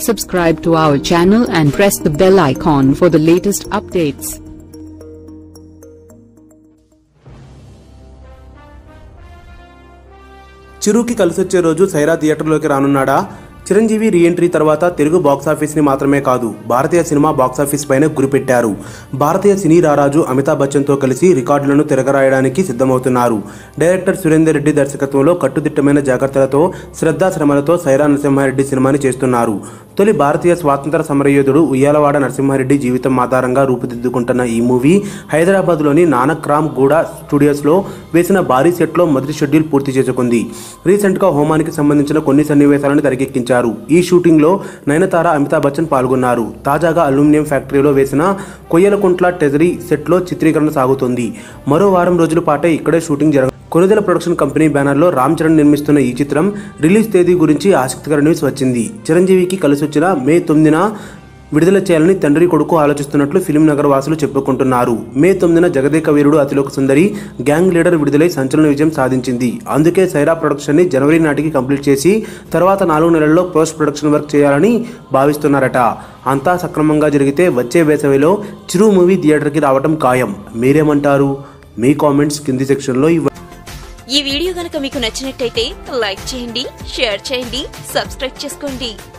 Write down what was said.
Subscribe to our channel and press the bell icon for the latest updates. చిరుకి కలిసొచ్చే రోజు సైరా థియేటర్లోకి రానున్నాడా Chiranjeevi reentry తర్వాత తెలుగు బాక్సాఫీస్ని మాత్రమే కాదు భారతీయ సినిమా బాక్సాఫీస్ పైన గురిపెట్టారు భారతీయ సినీ రారాజు అమితాబ్ బచ్చన్తో కలిసి రికార్డులను తిరగరాయడానికి సిద్ధమవుతున్నారు డైరెక్టర్ సురేందర్ రెడ్డి దర్శకత్వంలో కట్టుదిట్టమైన జాగ్రత్తలతో శ్రద్ధా శ్రమలతో సైరా నరసింహారెడ్డి సినిమాని చేస్తున్నారు తొలి భారతీయ స్వాతంత్ర సమరయోధుడు ఉయ్యాలవాడ నరసింహారెడ్డి జీవితం ఆధారంగా రూపుదిద్దుకుంటున్న ఈ మూవీ హైదరాబాద్లోని నానక్ రామ్ గూడ స్టూడియోస్లో వేసిన భారీ సెట్లో మొదటి షెడ్యూల్ పూర్తి చేసుకుంది రీసెంట్గా హోమానికి సంబంధించిన కొన్ని సన్నివేశాలను తెరకెక్కించారు ఈ షూటింగ్లో నయనతార అమితాబ్ బచ్చన్ పాల్గొన్నారు తాజాగా అల్యూమినియం ఫ్యాక్టరీలో వేసిన కొయ్యలకుంట్ల టెజరీ సెట్లో చిత్రీకరణ సాగుతుంది మరో వారం రోజుల పాటే ఇక్కడే షూటింగ్ జరగ కొనుదల ప్రొడక్షన్ కంపెనీ బ్యానర్లో రామ్ చరణ్ నిర్మిస్తున్న ఈ చిత్రం రిలీజ్ తేదీ గురించి ఆసక్తికర న్యూస్ వచ్చింది చిరంజీవికి కలిసి వచ్చిన మే తొమ్మిదిన విడుదల చేయాలని తండ్రి కొడుకు ఆలోచిస్తున్నట్లు ఫిలిం నగర్ వాసులు చెప్పుకుంటున్నారు మే తొమ్మిదిన జగదేక వీరుడు అతిలోక సుందరి గ్యాంగ్ లీడర్ విడుదలై సంచలన విజయం సాధించింది అందుకే సైరా ప్రొడక్షన్ని జనవరి నాటికి కంప్లీట్ చేసి తర్వాత నాలుగు నెలల్లో పోస్ట్ ప్రొడక్షన్ వర్క్ చేయాలని భావిస్తున్నారట అంతా సక్రమంగా జరిగితే వచ్చే వేసవిలో చిరు మూవీ థియేటర్కి రావటం ఖాయం మీరేమంటారు మీ కామెంట్స్ కింది సెక్షన్లో ఇవ్వ ఈ వీడియో గనక మీకు నచ్చినట్టయితే లైక్ చేయండి షేర్ చేయండి సబ్స్క్రైబ్ చేసుకోండి